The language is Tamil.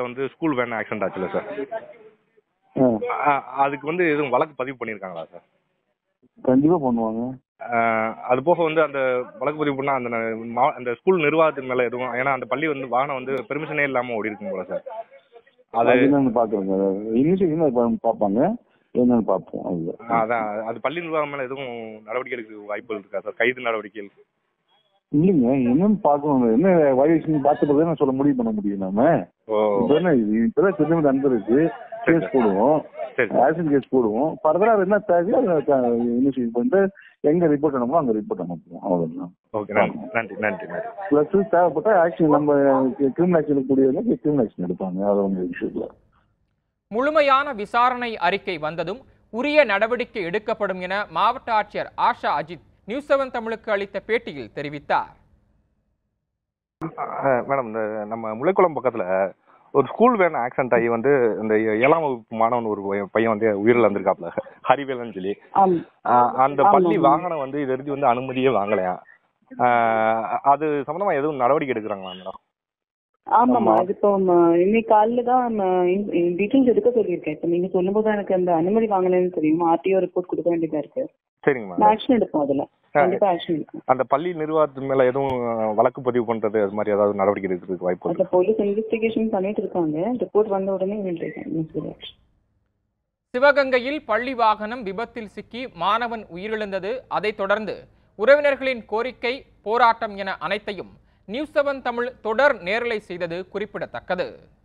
வந்து ஸ்கூல் வேன் ஆக்சிடென்ட் ஆச்சுல சார் ஆ, அ- அதுக்கு வந்து எதுவும் வழக்கு பதிவு பண்ணியிருக்காங்களா சார் கண்டிப்பா பண்ணுவாங்க அஹ் அது போக வந்து அந்த வழக்கு பதிவு பண்ணா அந்த ந- மா- அந்த ஸ்கூல் நிர்வாகத்தின் மேல எதுவும் ஏன்னா அந்த பள்ளி வந்து வாகனம் வந்து பெர்மிஷனே இல்லாம ஓடி இருக்கும் போல சார் அது அது என்னன்னு பாக்குறேங்க இனிஷியல் பார்ப்பாங்க என்னன்னு பார்ப்போம் அதுதான் அதான் அது பள்ளி நிர்வாகம் மேல எதுவும் நடவடிக்கை எடுக்க வாய்ப்புகள் இருக்கா சார் கைது நடவடிக்கைகள் இல்லைங்க என்னன்னு பார்க்கணும் என்ன வயசு பார்த்த பிறகு நான் சொல்ல முடிவு பண்ண முடியும் நாம ஓ இப்ப என்ன இது இப்பதான் திரும்ப நடந்திருக்கு கேஸ் போடுவோம் சரி சார் ஆக்சிடென்ட் கேஸ் போடுவோம் ஃபர்தரா அது என்ன தேவையோ அதை இனிஷியேட் பண்ணிட்டு எங்க ரிப்போர்ட் அனுப்பணும் அங்க ரிப்போர்ட் அனுப்புவோம் அவ்வளவுதான் ஓகே நன்றி நன்றி நன்றி நன்றி பிளஸ் தேவைப்பட்ட ஆக்ஷன் நம்ம கிரிமினல் ஆக்ஷன் எடுக்கக்கூடியவங்க கிரிமினல் ஆக்ஷன் எடுப்பாங்க அது உங்க விஷயத்துல முழுமையான விசாரணை அறிக்கை வந்ததும் உரிய நடவடிக்கை எடுக்கப்படும் என மாவட்ட ஆட்சியர் ஆஷா அஜித் நியூஸ் செவன் தமிழுக்கு அளித்த பேட்டியில் தெரிவித்தார் அஹ் மேடம் இந்த நம்ம முளைக்குளம் பக்கத்துல ஒரு ஸ்கூல் வேன் ஆக்சிடென்ட் ஆகி வந்து இந்த ஏழாம் வகுப்பு மாணவன் ஒரு பையன் பையன் வந்து உயிரில் இருந்திருக்காப்ல ஹரிவேலன்னு சொல்லி ஆம் அஹ் அந்த ஆமா, பள்ளி ஆமா. வாகனம் வந்து இது வரைக்கும் வந்து அனுமதியே வாங்கலையா அஹ் அது சம்பந்தமா எதுவும் நடவடிக்கை எடுக்கிறாங்களா மேடம் ஆமாம்மா ஆமா. அது இப்போ ம, இன்னைக்கு காலைல தான் டீட்டெயில்ஸ் எடுக்க சொல்லியிருக்கேன் இப்போ நீங்க சொல்லும்போது தான் எனக்கு அந்த அனுமதி வாங்கலைன்னு தெரியும் ஆர்டிஓ ரிப்போர்ட் கொடுக்க வேண்டியதா இருக்கு சரிங்க மேடம் ஆக்ஷன் எடுப்போம் அதுல கண்டிப்பா ஆக்ஷன் எடுக்கும் அந்த பள்ளி நிர்வாகத்தின் மேல எதுவும் வழக்கு பதிவு பண்றது அது மாதிரி ஏதாவது நடவடிக்கை எடுக்கிறதுக்கு வாய்ப்பு அந்த இருக்கு போலீஸ் இன்வெஸ்டிகேஷன் பண்ணிட்டு இருக்காங்க ரிப்போர்ட் வந்த உடனே வேண்டியிருக்கேன் சிவகங்கையில் பள்ளி வாகனம் விபத்தில் சிக்கி மாணவன் உயிரிழந்தது அதைத் தொடர்ந்து உறவினர்களின் கோரிக்கை போராட்டம் என அனைத்தையும் நியூஸ் செவன் தமிழ் தொடர் நேரலை செய்தது குறிப்பிடத்தக்கது